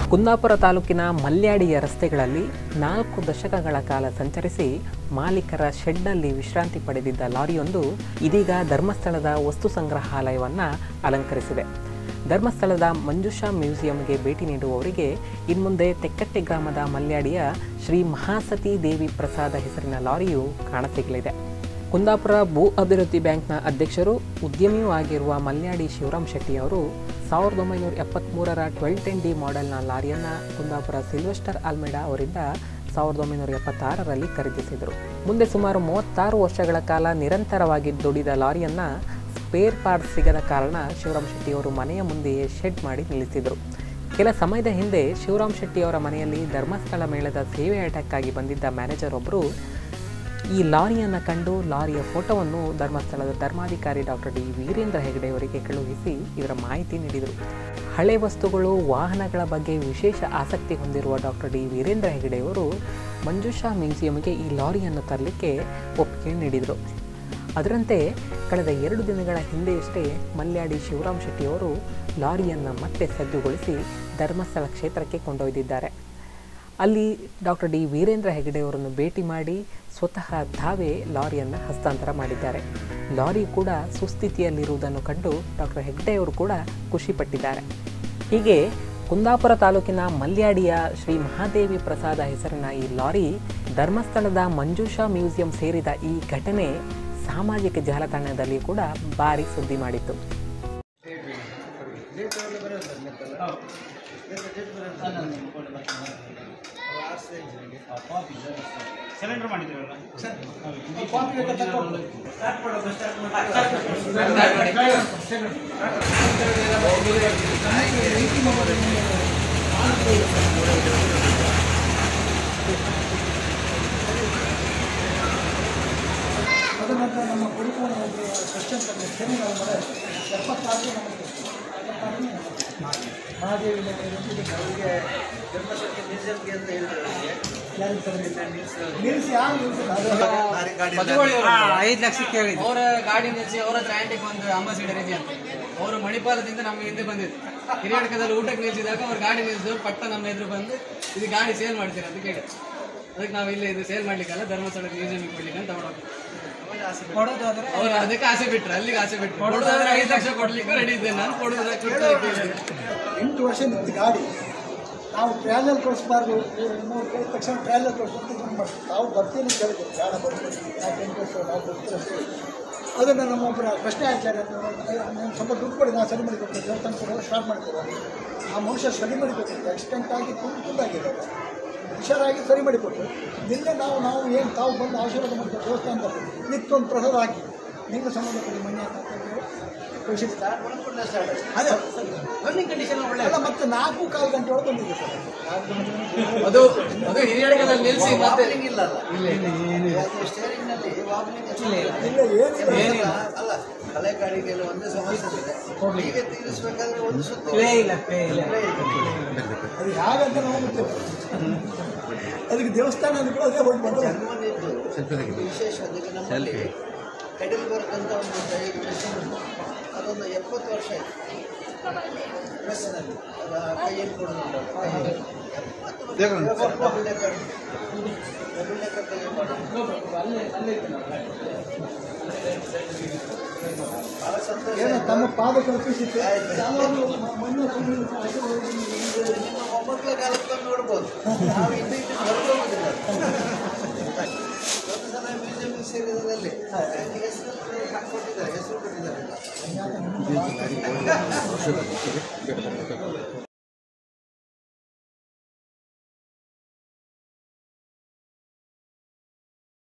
ಕುಂದಾಪುರ ತಾಲೂಕಿನ ಮಲ್ಯಾಡಿಯ ರಸ್ತೆಗಳಲ್ಲಿ ನಾಲ್ಕು ದಶಕಗಳ ಕಾಲ ಸಂಚರಿಸಿ ಮಾಲೀಕರ ಶೆಡ್ನಲ್ಲಿ ವಿಶ್ರಾಂತಿ ಪಡೆದಿದ್ದ ಲಾರಿಯೊಂದು ಇದೀಗ ಧರ್ಮಸ್ಥಳದ ವಸ್ತು ಸಂಗ್ರಹಾಲಯವನ್ನು ಅಲಂಕರಿಸಿದೆ ಧರ್ಮಸ್ಥಳದ ಮಂಜುಷಾ ಮ್ಯೂಸಿಯಂಗೆ ಭೇಟಿ ನೀಡುವವರಿಗೆ ಇನ್ಮುಂದೆ ತೆಕ್ಕಟ್ಟೆ ಗ್ರಾಮದ ಮಲ್ಯಾಡಿಯ ಶ್ರೀ ಮಹಾಸತಿ ದೇವಿ ಪ್ರಸಾದ ಹೆಸರಿನ ಲಾರಿಯು ಕಾಣಸಿಗಲಿದೆ ಕುಂದಾಪುರ ಭೂ ಅಭಿವೃದ್ಧಿ ಬ್ಯಾಂಕ್ನ ಅಧ್ಯಕ್ಷರು ಉದ್ಯಮಿಯೂ ಆಗಿರುವ ಮಲ್ಯಾಡಿ ಶಿವರಾಮ್ ಶೆಟ್ಟಿ ಅವರು ಸಾವಿರದ ಒಂಬೈನೂರ ಎಪ್ಪತ್ತ್ಮೂರರ ಟ್ವೆಲ್ ಟೆನ್ ಡಿ ಮಾಡೆಲ್ನ ಲಾರಿಯನ್ನು ಕುಂದಾಪುರ ಸಿಲ್ವೆಸ್ಟರ್ ಆಲ್ಮೆಡಾ ಅವರಿಂದ ಸಾವಿರದ ಒಂಬೈನೂರ ಎಪ್ಪತ್ತಾರರಲ್ಲಿ ಖರೀದಿಸಿದರು ಮುಂದೆ ಸುಮಾರು ಮೂವತ್ತಾರು ವರ್ಷಗಳ ಕಾಲ ನಿರಂತರವಾಗಿ ದುಡಿದ ಲಾರಿಯನ್ನು ಸ್ಪೇರ್ ಪಾರ್ಟ್ ಸಿಗದ ಕಾರಣ ಶಿವರಾಮ್ ಶೆಟ್ಟಿಯವರು ಮನೆಯ ಮುಂದೆಯೇ ಶೆಡ್ ಮಾಡಿ ನಿಲ್ಲಿಸಿದರು ಕೆಲ ಸಮಯದ ಹಿಂದೆ ಶಿವರಾಮ್ ಶೆಟ್ಟಿಯವರ ಮನೆಯಲ್ಲಿ ಧರ್ಮಸ್ಥಳ ಮೇಳದ ಸೇವೆ ಆಟಕ್ಕಾಗಿ ಬಂದಿದ್ದ ಮ್ಯಾನೇಜರ್ ಒಬ್ಬರು ಈ ಲಾರಿಯನ್ನು ಕಂಡು ಲಾರಿಯ ಫೋಟೋವನ್ನು ಧರ್ಮಸ್ಥಳದ ಧರ್ಮಾಧಿಕಾರಿ ಡಾಕ್ಟರ್ ಡಿ ವೀರೇಂದ್ರ ಹೆಗಡೆ ಅವರಿಗೆ ಕಳುಹಿಸಿ ಇದರ ಮಾಹಿತಿ ನೀಡಿದರು ಹಳೆ ವಸ್ತುಗಳು ವಾಹನಗಳ ಬಗ್ಗೆ ವಿಶೇಷ ಆಸಕ್ತಿ ಹೊಂದಿರುವ ಡಾಕ್ಟರ್ ಡಿ ವೀರೇಂದ್ರ ಹೆಗಡೆಯವರು ಮಂಜುಷಾ ಮ್ಯೂಸಿಯಂಗೆ ಈ ಲಾರಿಯನ್ನು ತರಲಿಕ್ಕೆ ಒಪ್ಪಿಗೆ ನೀಡಿದರು ಅದರಂತೆ ಕಳೆದ ಎರಡು ದಿನಗಳ ಹಿಂದೆಯಷ್ಟೇ ಮಲ್ಯಾಡಿ ಶಿವರಾಮ್ ಶೆಟ್ಟಿಯವರು ಲಾರಿಯನ್ನು ಮತ್ತೆ ಸಜ್ಜುಗೊಳಿಸಿ ಧರ್ಮಸ್ಥಳ ಕ್ಷೇತ್ರಕ್ಕೆ ಕೊಂಡೊಯ್ದಿದ್ದಾರೆ ಅಲ್ಲಿ ಡಾಕ್ಟರ್ ಡಿ ವೀರೇಂದ್ರ ಹೆಗಡೆಯವರನ್ನು ಭೇಟಿ ಮಾಡಿ ಸ್ವತಃ ತಾವೇ ಲಾರಿಯನ್ನು ಹಸ್ತಾಂತರ ಮಾಡಿದ್ದಾರೆ ಲಾರಿ ಕೂಡ ಸುಸ್ಥಿತಿಯಲ್ಲಿರುವುದನ್ನು ಕಂಡು ಡಾಕ್ಟರ್ ಹೆಗ್ಡೆಯವರು ಕೂಡ ಖುಷಿಪಟ್ಟಿದ್ದಾರೆ ಹೀಗೆ ಕುಂದಾಪುರ ತಾಲೂಕಿನ ಮಲ್ಯಾಡಿಯ ಶ್ರೀ ಮಹಾದೇವಿ ಪ್ರಸಾದ ಹೆಸರಿನ ಈ ಲಾರಿ ಧರ್ಮಸ್ಥಳದ ಮಂಜುಷಾ ಮ್ಯೂಸಿಯಂ ಸೇರಿದ ಈ ಘಟನೆ ಸಾಮಾಜಿಕ ಜಾಲತಾಣದಲ್ಲಿ ಕೂಡ ಭಾರಿ ಸುದ್ದಿ ಮಾಡಿತ್ತು ಸಿಲಿಂಡರ್ ಮಾಡಿದ್ದೀರಲ್ಲ ತದನಂತರ ನಮ್ಮ ಕುರುಕೋಣ ಒಬ್ಬರು ಕ್ರಿಶ್ಚಿಯನ್ ಸೆಮಿನಾರ್ ಮಾಡಿ ಎಪ್ಪತ್ತಾರು ನಮಗೆ ಮಹಾದೇವಿ ಅವರಿಗೆ ಧರ್ಮಸ್ಥಳಕ್ಕೆ ಮ್ಯೂಸಿಯಂಗೆ ಅಂತ ಹೇಳಿದ್ರು ನಿಲ್ಲಿಸಿ ಯಾರು ನಿಲ್ಲಿಸಿಲ್ಲ ಅದು ಐದು ಲಕ್ಷಕ್ಕೆ ಕೇಳಿದ್ರು ಅವರ ಗಾಡಿ ನಿಲ್ಲಿಸಿ ಅವ್ರ ಹತ್ರ ಆಂಟಿಗೆ ಒಂದು ಅಂಬಾಸಿಡರ್ ಇದೆ ಅಂತ ಅವರು ಮಣಿಪಾಲದಿಂದ ನಮ್ಮ ಹಿಂದೆ ಬಂದಿದ್ರು ಹಿರಿಯಡ್ಕದಲ್ಲಿ ಊಟಕ್ಕೆ ನಿಲ್ಸಿದಾಗ ಅವ್ರ ಗಾಡಿ ನಿಲ್ಸಿದ್ರು ಪಟ್ಟ ನಮ್ಮ ಎದುರು ಬಂದು ಇದು ಗಾಡಿ ಸೇಲ್ ಮಾಡ್ತೀರಾ ಅಂತ ಕೇಳಿ ಅದಕ್ಕೆ ನಾವು ಇಲ್ಲಿ ಇದು ಸೇಲ್ ಮಾಡ್ಲಿಕ್ಕಲ್ಲ ಧರ್ಮಸ್ಥಳ ಮ್ಯೂಸಿಯಂ ಕೊಡ್ಲಿಕ್ಕೆ ಅಂತ ಹೊಡೋದು ಕೊಡೋದಾದ್ರೆ ಅವ್ರು ಅದಕ್ಕೆ ಆಸೆ ಬಿಟ್ರು ಅಲ್ಲಿಗೆ ಆಸೆ ಬಿಟ್ರು ಕೊಡೋದಾದ್ರೆ ಐದು ಲಕ್ಷ ಕೊಡ್ಲಿಕ್ಕೆ ರೆಡಿ ಇದ್ದೆ ನಾನು ಕೊಡೋದ್ರ ಎಂಟು ವರ್ಷ ನಿಂತು ಗಾಡಿ ನಾವು ಟ್ರಯಲಲ್ಲಿ ತೋರಿಸ್ಬಾರ್ದು ಮೂರು ಕೇಳಿದ ತಕ್ಷಣ ಟ್ರಯಲಲ್ಲಿ ತೋರಿಸ್ಬಿಟ್ಟು ಬಂದು ಮಾಡ್ತೀವಿ ನಾವು ಬರ್ತೀನಿ ಕೇಳಿದ್ರು ಬೇಡ ಬರ್ತೀವಿ ನಾವು ಎಂಟು ವರ್ಷ ನಾವು ಬರ್ತೀವಿ ಅಂತ ಹೇಳಿ. ಅದನ್ನು ನಮ್ಮೊಬ್ಬರ ಪ್ರಶ್ನೆ ಆಚಾರ್ಯ ನಾನು ಸ್ವಲ್ಪ ದುಡ್ಡು ಕೊಡಿ ನಾವು ಸರಿ ಮಾಡಿ ಕೊಡ್ತೀವಿ ದೇವಸ್ಥಾನ ಕೊಡೋ ಸ್ಟಾರ್ಟ್ ಮಾಡ್ತೀವಿ ಆ ಮನುಷ್ಯ ಸರಿ ಮಾಡಿ ಕೊಟ್ಟಿದ್ದು ಆಕ್ಸಿಡೆಂಟ್ ಆಗಿ ತುಂಬ ತುಂಡಾಗಿದ್ದಾರೆ ಹುಷಾರಾಗಿ ಸರಿ ಮಾಡಿ ಕೊಟ್ಟರು ನಿನ್ನೆ ನಾವು ನಾವು ಏನು ತಾವು ಬಂದು ಆಶೀರ್ವಾದ ಮಾಡ್ತೀವಿ ದೇವಸ್ಥಾನದಲ್ಲಿ ನಿತ್ತೊಂದು ಪ್ರಸಾದ ಹಾಕಿ ನಿಮ್ಗೆ ಸಂಬಂಧಪಟ್ಟ ಮನೆ ಅಂತ ಹೇಳಿ ಕಳಿಸಿದ್ದು ಅದೇ ರನ್ನಿಂಗ್ ಕಂಡೀಷನ್ ಒಳ್ಳೆ ಅಲ್ಲ ಮತ್ತೆ ನಾಲ್ಕು ಕಾಲು ಗಂಟೆ ಒಳಗೆ ಬಂದಿದೆ ಸರ್ ನಾಲ್ಕು ಗಂಟೆ ಅದು ಅದು ಹಿರಿಯಡ್ಕದಲ್ಲಿ ನಿಲ್ಸಿ ಮತ್ತೆ ಇಲ್ಲ ಅಲ್ಲ ಸ್ಟೇರಿಂಗ್ನಲ್ಲಿ ವಾಬ್ಲಿಂಗ್ ಇಲ್ಲ ಏನಿಲ್ಲ ಅಲ್ಲ ಹಳೆ ಗಾಡಿಗೆಲ್ಲ ಒಂದೇ ಸಮಸ್ಯೆ ಇದೆ ಈಗ ತೀರಿಸ್ಬೇಕಾದ್ರೆ ಒಂದು ಸುತ್ತ ಇಲ್ಲ ಅದು ಹೇಗಂತ ನಾವು ಗೊತ್ತಿಲ್ಲ ಅದಕ್ಕೆ ದೇವಸ್ಥಾನ ಅಂದ್ಕೊಂಡು ಅದೇ ಹೋಗಿ ಬಂದು ಜನ್ಮನಿದ್ದು ವಿಶೇಷ ಅದಕ್ಕೆ ನಮ್ಮಲ್ಲಿ ಹೆಡಲ್ಬರ್ಗ್ ಅಂತ ಒಂದು ದೈಹಿಕ ಮಿಷನ್ ಉಂಟು ಅದೊಂದು ಎಪ್ಪತ್ತು ವರ್ಷ ಆಯಿತು ಮೆಸ್ಸಿನಲ್ಲಿ ಅದು ಆ ಕೈಯಲ್ಲಿ ಕೊಡೋದು ಡಬಲ್ ಡೆಕ್ಕರ್ ಡಬಲ್ ಡೆಕ್ಕರ್ ಕೈಯಲ್ಲಿ ಮಾಡೋದು ಭಾಳ ಸಂತೋಷ ಏನೋ ತಮ್ಮ ಪಾದ ಕಲ್ಪಿಸಿತ್ತು ಆಯ್ತು. ಯಾವಾಗಲೂ ಮಣ್ಣು ಸುಮ್ಮನೆ ನಿಮ್ಮ ಮೊಮ್ಮಕ್ಕಳ ಕಾಲಕ್ಕೆ ನೋಡ್ಬೋದು ನಾವು ಇಂದು ಇಂದು ಬರ್ಬೋದಿಲ್ಲ ಒಂದು ಸಲ ಮ್ಯೂಸಿಯಂ ಸೇರಿದಲ್ಲಿ ಹೆಸರು ಹಾಕೊಟ್ಟಿದ್ದಾರೆ ಹೆಸರು ಕೊಟ್ಟಿದ್ದಾರೆ